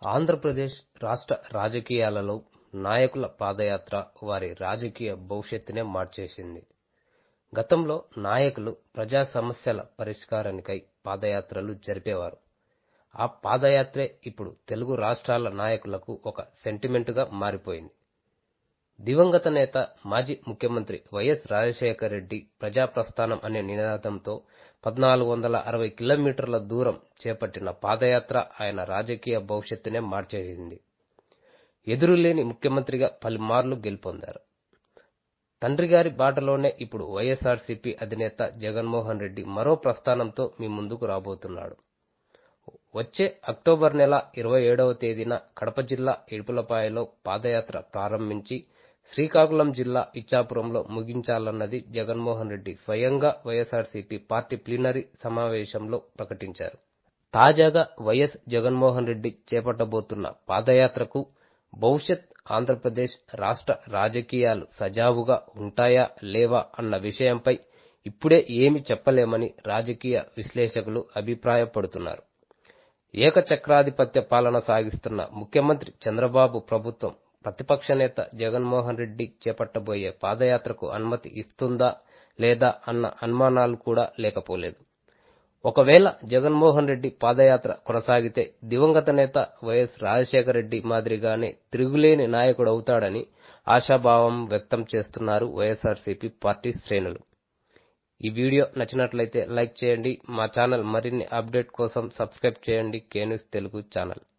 ఆంధ్రప్రదేశ్ రాష్ట్ర రాజకీయాలలో నాయకుల పాదయాత్ర వారి రాజకీయ భవిష్యత్తునే మార్చేసింది. గతంలో నాయకులు ప్రజా సమస్యల పరిష్కారానికై పాదయాత్రలు జరిపేవారు. ఆ పాదయాత్రే ఇప్పుడు తెలుగు రాష్ట్రాల నాయకులకు ఒక సెంటిమెంటుగా మారిపోయింది. దివంగత నేత, మాజీ ముఖ్యమంత్రి వైఎస్ రాజశేఖర్రెడ్డి ప్రజాప్రస్థానం అనే నినాదంతో పద్నాలుగు వందల అరవై కిలోమీటర్ల దూరం చేపట్టిన పాదయాత్ర ఆయన రాజకీయ భవిష్యత్తునే మార్చేసింది. ఎదురులేని ముఖ్యమంత్రిగా పలుమార్లు గెలుపొందారు. తండ్రిగారి బాటలోనే ఇప్పుడు వైఎస్సార్సీపీ అధినేత జగన్మోహన్ రెడ్డి మరో ప్రస్థానంతో మీ ముందుకు రాబోతున్నాడు. వచ్చే అక్టోబర్ నెల ఇరవై ఏడువ తేదీన కడప జిల్లా ఇడుపులపాయలో పాదయాత్ర ప్రారంభించి శ్రీకాకుళం జిల్లా ఇచ్చాపురంలో ముగించాలన్నది జగన్మోహన్ రెడ్డి స్వయంగా వైఎస్సార్సీపీ పార్టీ ప్లీనరీ సమావేశంలో ప్రకటించారు. తాజాగా వైఎస్ జగన్మోహన్ రెడ్డి చేపట్టబోతున్న పాదయాత్రకు భవిష్యత్ ఆంధ్రప్రదేశ్ రాష్ట్ర రాజకీయాలు సజావుగా ఉంటాయా లేవా అన్న విషయంపై ఇప్పుడే ఏమీ చెప్పలేమని రాజకీయ విశ్లేషకులు అభిప్రాయపడుతున్నారు. ఏకఛత్రాధిపత్య పాలన సాగిస్తున్న ముఖ్యమంత్రి చంద్రబాబు ప్రభుత్వం ప్రతిపక్ష నేత జగన్మోహన్ రెడ్డి చేపట్టబోయే పాదయాత్రకు అనుమతి ఇస్తుందా లేదా అన్న అనుమానాలు కూడా లేకపోలేదు. ఒకవేళ జగన్మోహన్ రెడ్డి పాదయాత్ర కొనసాగితే దివంగత నేత వైఎస్ రాజశేఖర్రెడ్డి మాదిరిగానే తిరుగులేని నాయకుడవుతాడని ఆశాభావం వ్యక్తం చేస్తున్నారు వైఎస్సార్సీపీ పార్టీ శ్రేణులు. ఈ వీడియో నచ్చినట్లయితే లైక్ చేయండి. మా ఛానల్ మరిన్ని అప్డేట్ కోసం సబ్స్క్రైబ్ చేయండి కే న్యూస్ తెలుగు ఛానల్